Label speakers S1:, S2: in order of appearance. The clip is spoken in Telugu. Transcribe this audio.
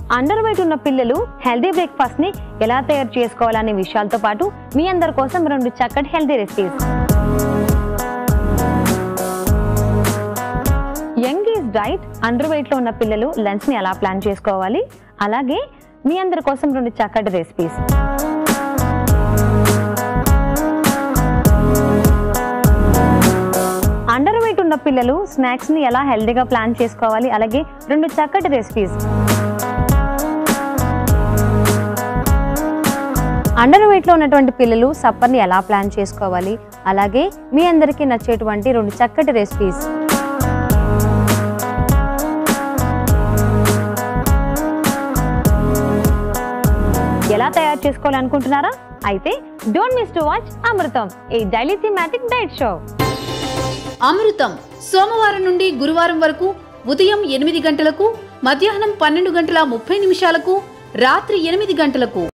S1: అండర్ వెయిట్ ఉన్న పిల్లలు హెల్దీ బ్రేక్ఫాస్ట్ ని ఎలా తయారు చేసుకోవాలనే విషయాలతో పాటు మీ అందరి కోసం రెండు చక్కటి healthy recipes young is diet under weight లో ఉన్న పిల్లలు లంచ్ ని ఎలా ప్లాన్ చేసుకోవాలి అలాగే మీ అందరి కోసం రెండు చక్కటి రెసిపీస్ అండర్ వెయిట్ ఉన్న పిల్లలు స్నాక్స్ ని ఎలా హెల్దీగా ప్లాన్ చేసుకోవాలి అలాగే రెండు చక్కటి రెసిపీస్ అండర్ వెయిట్ లో ఉన్నటువంటి పిల్లలు సప్పర్ ని ఎలా ప్లాన్ చేసుకోవాలి అలాగే మీ అందరికీ నచ్చేటువంటి రెండు చక్కటి రెసిపీస్ ఎలా తయారు చేసుకోవాలనుకుంటున్నారా అయితే don't miss to watch Amrutham a daily thematic diet show
S2: Amrutham సోమవారం నుండి గురువారం వరకు ఉదయం ఎనిమిది గంటలకు మధ్యాహ్నం పన్నెండు గంటల ముప్పై నిమిషాలకు రాత్రి ఎనిమిది గంటలకు